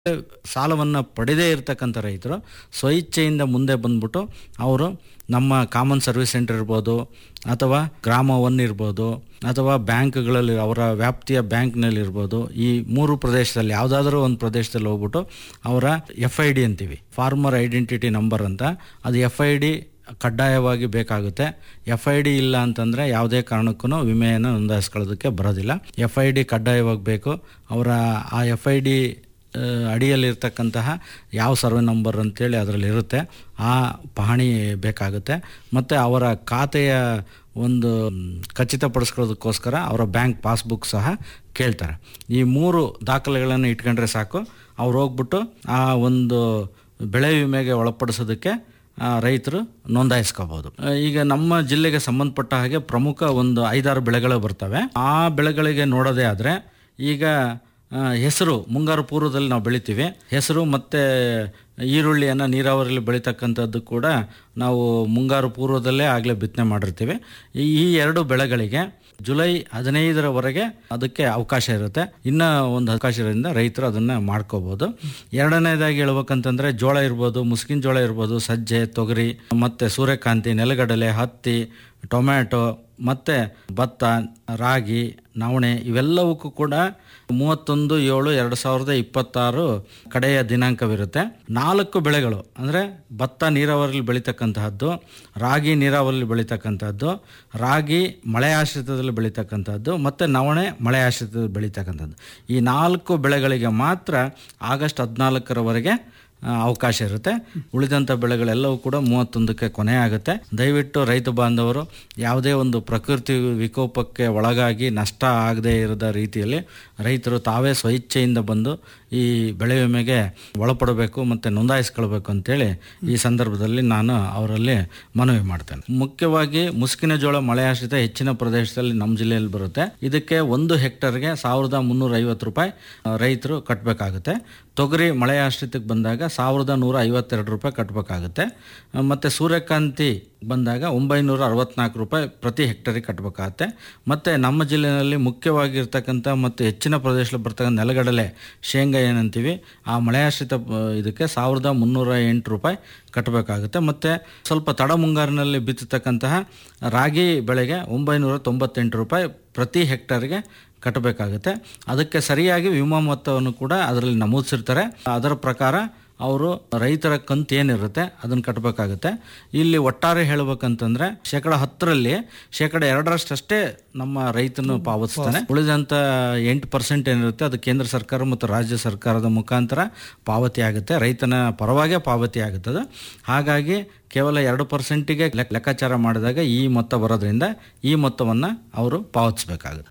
ಸಾಲವನ್ನು ಪಡೆದೇ ಇರತಕ್ಕಂಥ ರೈತರು ಸ್ವಇಚ್ಛೆಯಿಂದ ಮುಂದೆ ಬಂದ್ಬಿಟ್ಟು ಅವರು ನಮ್ಮ ಕಾಮನ್ ಸರ್ವಿಸ್ ಸೆಂಟರ್ ಇರ್ಬೋದು ಅಥವಾ ಗ್ರಾಮ ಒನ್ ಇರ್ಬೋದು ಅಥವಾ ಬ್ಯಾಂಕ್ಗಳಲ್ಲಿ ಅವರ ವ್ಯಾಪ್ತಿಯ ಬ್ಯಾಂಕ್ನಲ್ಲಿ ಇರ್ಬೋದು ಈ ಮೂರು ಪ್ರದೇಶದಲ್ಲಿ ಯಾವುದಾದ್ರೂ ಒಂದು ಪ್ರದೇಶದಲ್ಲಿ ಹೋಗ್ಬಿಟ್ಟು ಅವರ ಎಫ್ ಐ ಡಿ ಅಂತೀವಿ ಫಾರ್ಮರ್ ಐಡೆಂಟಿಟಿ ನಂಬರ್ ಅಂತ ಅದು ಎಫ್ ಐ ಡಿ ಕಡ್ಡಾಯವಾಗಿ ಬೇಕಾಗುತ್ತೆ ಎಫ್ ಐ ಡಿ ಇಲ್ಲ ಅಂತಂದರೆ ಯಾವುದೇ ಕಾರಣಕ್ಕೂ ವಿಮೆಯನ್ನು ನೋಂದಾಯಿಸ್ಕೊಳ್ಳೋದಕ್ಕೆ ಬರೋದಿಲ್ಲ ಎಫ್ ಐ ಡಿ ಕಡ್ಡಾಯವಾಗಿ ಬೇಕು ಅವರ ಆ ಎಫ್ ಐ ಡಿ ಅಡಿಯಲ್ಲಿರ್ತಕ್ಕಂತಹ ಯಾವ ಸರ್ವೆ ನಂಬರ್ ಅಂತೇಳಿ ಅದರಲ್ಲಿ ಇರುತ್ತೆ ಆ ಪಹಣಿ ಬೇಕಾಗುತ್ತೆ ಮತ್ತು ಅವರ ಖಾತೆಯ ಒಂದು ಖಚಿತಪಡಿಸ್ಕೊಳ್ಳೋದಕ್ಕೋಸ್ಕರ ಅವರ ಬ್ಯಾಂಕ್ ಪಾಸ್ಬುಕ್ ಸಹ ಕೇಳ್ತಾರೆ ಈ ಮೂರು ದಾಖಲೆಗಳನ್ನು ಇಟ್ಕೊಂಡ್ರೆ ಸಾಕು ಅವ್ರು ಹೋಗ್ಬಿಟ್ಟು ಆ ಒಂದು ಬೆಳೆ ವಿಮೆಗೆ ಒಳಪಡಿಸೋದಕ್ಕೆ ಆ, ರೈತರು ನೋಂದಾಯಿಸ್ಕೋಬೋದು ಆ, ಈಗ ನಮ್ಮ ಜಿಲ್ಲೆಗೆ ಸಂಬಂಧಪಟ್ಟ ಹಾಗೆ ಪ್ರಮುಖ ಒಂದು ಐದಾರು ಬೆಳೆಗಳು ಬರ್ತವೆ ಆ ಬೆಳೆಗಳಿಗೆ ನೋಡೋದೇ ಆದರೆ ಈಗ ಆ, ಹೆಸರು ಮುಂಗಾರು ಪೂರ್ವದಲ್ಲಿ ನಾವು ಬೆಳಿತೀವಿ ಹೆಸರು ಮತ್ತು ಈರುಳ್ಳಿಯನ್ನು ನೀರಾವರಿಯಲ್ಲಿ ಬೆಳೀತಕ್ಕಂಥದ್ದು ಕೂಡ ನಾವು ಮುಂಗಾರು ಪೂರ್ವದಲ್ಲೇ ಆಗಲೇ ಬಿತ್ತನೆ ಮಾಡಿರ್ತೀವಿ ಈ ಈ ಎರಡು ಬೆಳೆಗಳಿಗೆ ಜುಲೈ ಹದಿನೈದರವರೆಗೆ ಅದಕ್ಕೆ ಅವಕಾಶ ಇರುತ್ತೆ ಇನ್ನು ಒಂದು ಅವಕಾಶ ಇರೋದ್ರಿಂದ ರೈತರು ಅದನ್ನು ಮಾಡ್ಕೋಬೋದು ಎರಡನೇದಾಗಿ ಹೇಳ್ಬೇಕಂತಂದರೆ ಜೋಳ ಇರ್ಬೋದು ಮುಸ್ಕಿನ ಜೋಳ ಇರ್ಬೋದು ಸಜ್ಜೆ ತೊಗರಿ ಮತ್ತು ಸೂರ್ಯಕಾಂತಿ ನೆಲಗಡಲೆ ಹತ್ತಿ ಟೊಮ್ಯಾಟೊ ಮತ್ತು ಭತ್ತ ರಾಗಿ ನವಣೆ ಇವೆಲ್ಲವಕ್ಕೂ ಕೂಡ ಮೂವತ್ತೊಂದು ಏಳು ಎರಡು ಸಾವಿರದ ಇಪ್ಪತ್ತಾರು ಕಡೆಯ ದಿನಾಂಕವಿರುತ್ತೆ ನಾಲ್ಕು ಬೆಳೆಗಳು ಅಂದರೆ ಭತ್ತ ನೀರಾವರಿಯಲ್ಲಿ ಬೆಳೀತಕ್ಕಂತಹದ್ದು ರಾಗಿ ನೀರಾವರಿಯಲ್ಲಿ ಬೆಳೀತಕ್ಕಂಥದ್ದು ರಾಗಿ ಮಳೆ ಆಶ್ರಿತದಲ್ಲಿ ಬೆಳೀತಕ್ಕಂಥದ್ದು ಮತ್ತು ನವಣೆ ಮಳೆ ಆಶ್ರಿತದಲ್ಲಿ ಬೆಳೀತಕ್ಕಂಥದ್ದು ಈ ನಾಲ್ಕು ಬೆಳೆಗಳಿಗೆ ಮಾತ್ರ ಆಗಸ್ಟ್ ಹದಿನಾಲ್ಕರವರೆಗೆ ಆ, ಅವಕಾಶ ಇರುತ್ತೆ ಉಳಿದಂಥ ಬೆಳೆಗಳೆಲ್ಲವೂ ಕೂಡ ಮೂವತ್ತೊಂದಕ್ಕೆ ಕೊನೆ ಆಗುತ್ತೆ ದಯವಿಟ್ಟು ರೈತ ಬಾಂಧವರು ಯಾವುದೇ ಒಂದು ಪ್ರಕೃತಿ ವಿಕೋಪಕ್ಕೆ ಒಳಗಾಗಿ ನಷ್ಟ ಆಗದೇ ಇರದ ರೀತಿಯಲ್ಲಿ ರೈತರು ತಾವೇ ಸ್ವಇಚ್ಛೆಯಿಂದ ಬಂದು ಈ ಬೆಳೆ ವಿಮೆಗೆ ಒಳಪಡಬೇಕು ಮತ್ತು ನೋಂದಾಯಿಸ್ಕೊಳ್ಬೇಕು ಅಂತೇಳಿ ಈ ಸಂದರ್ಭದಲ್ಲಿ ನಾನು ಅವರಲ್ಲಿ ಮನವಿ ಮಾಡ್ತೇನೆ ಮುಖ್ಯವಾಗಿ ಮುಸ್ಕಿನ ಜೋಳ ಮಳೆ ಆಶ್ರಿತ ಹೆಚ್ಚಿನ ಪ್ರದೇಶದಲ್ಲಿ ನಮ್ಮ ಜಿಲ್ಲೆಯಲ್ಲಿ ಬರುತ್ತೆ ಇದಕ್ಕೆ ಒಂದು ಹೆಕ್ಟರ್ಗೆ ಸಾವಿರದ ಮುನ್ನೂರ ಐವತ್ತು ರೂಪಾಯಿ ಆ, ರೈತರು ಕಟ್ಟಬೇಕಾಗುತ್ತೆ ತೊಗರಿ ಮಳೆ ಆಶ್ರಿತಕ್ಕೆ ಬಂದಾಗ ಸಾವಿರದ ನೂರ ಐವತ್ತೆರಡು ರೂಪಾಯಿ ಕಟ್ಟಬೇಕಾಗುತ್ತೆ ಮತ್ತು ಸೂರ್ಯಕಾಂತಿ ಬಂದಾಗ ಒಂಬೈನೂರ ಅರವತ್ನಾಲ್ಕು ರೂಪಾಯಿ ಪ್ರತಿ ಹೆಕ್ಟರಿಗೆ ಕಟ್ಟಬೇಕಾಗತ್ತೆ ಮತ್ತು ನಮ್ಮ ಜಿಲ್ಲೆಯಲ್ಲಿ ಮುಖ್ಯವಾಗಿರ್ತಕ್ಕಂಥ ಮತ್ತು ಹೆಚ್ಚಿನ ಪ್ರದೇಶದಲ್ಲಿ ಬರ್ತಕ್ಕಂಥ ನೆಲಗಡಲೆ ಶೇಂಗಾ ಏನಂತೀವಿ ಆ ಮಳೆಯಾಶ್ರಿತ ಆ, ಇದಕ್ಕೆ ಸಾವಿರದ ಮುನ್ನೂರ ಎಂಟು ರೂಪಾಯಿ ಕಟ್ಟಬೇಕಾಗುತ್ತೆ ಮತ್ತು ಸ್ವಲ್ಪ ತಡ ಮುಂಗಾರಿನಲ್ಲಿ ಬಿತ್ತತಕ್ಕಂತಹ ರಾಗಿ ಬೆಳೆಗೆ ಒಂಬೈನೂರ ತೊಂಬತ್ತೆಂಟು ರೂಪಾಯಿ ಪ್ರತಿ ಹೆಕ್ಟರ್ಗೆ ಕಟ್ಟಬೇಕಾಗುತ್ತೆ ಅದಕ್ಕೆ ಸರಿಯಾಗಿ ವಿಮಾ ಮೊತ್ತವನ್ನು ಕೂಡ ಅದರಲ್ಲಿ ನಮೂದಿಸಿರ್ತಾರೆ ಅದರ ಪ್ರಕಾರ ಅವರು ರೈತರ ಕಂತು ಏನಿರುತ್ತೆ ಅದನ್ನು ಕಟ್ಟಬೇಕಾಗುತ್ತೆ ಇಲ್ಲಿ ಒಟ್ಟಾರೆ ಹೇಳ್ಬೇಕಂತಂದ್ರೆ ಶೇಕಡ ಹತ್ತರಲ್ಲಿ ಶೇಕಡ ಎರಡರಷ್ಟಷ್ಟೇ ನಮ್ಮ ರೈತನು ಪಾವತಿಸ್ತಾನೆ ಉಳಿದಂಥ ಎಂಟು ಪರ್ಸೆಂಟ್ ಏನಿರುತ್ತೆ ಅದು ಕೇಂದ್ರ ಸರ್ಕಾರ ಮತ್ತು ರಾಜ್ಯ ಸರ್ಕಾರದ ಮುಖಾಂತರ ಪಾವತಿ ಆಗುತ್ತೆ ರೈತನ ಪರವಾಗೇ ಪಾವತಿ ಆಗುತ್ತದೆ ಹಾಗಾಗಿ ಕೇವಲ ಎರಡು ಪರ್ಸೆಂಟಿಗೆ ಲೆಕ್ಕಾಚಾರ ಮಾಡಿದಾಗ ಈ ಮೊತ್ತ ಬರೋದ್ರಿಂದ ಈ ಮೊತ್ತವನ್ನು ಅವರು ಪಾವತಿಸಬೇಕಾಗುತ್ತೆ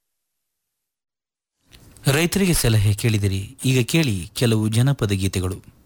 ರೈತರಿಗೆ ಸಲಹೆ ಕೇಳಿದಿರಿ ಈಗ ಕೇಳಿ ಕೆಲವು ಜನಪದ ಗೀತೆಗಳು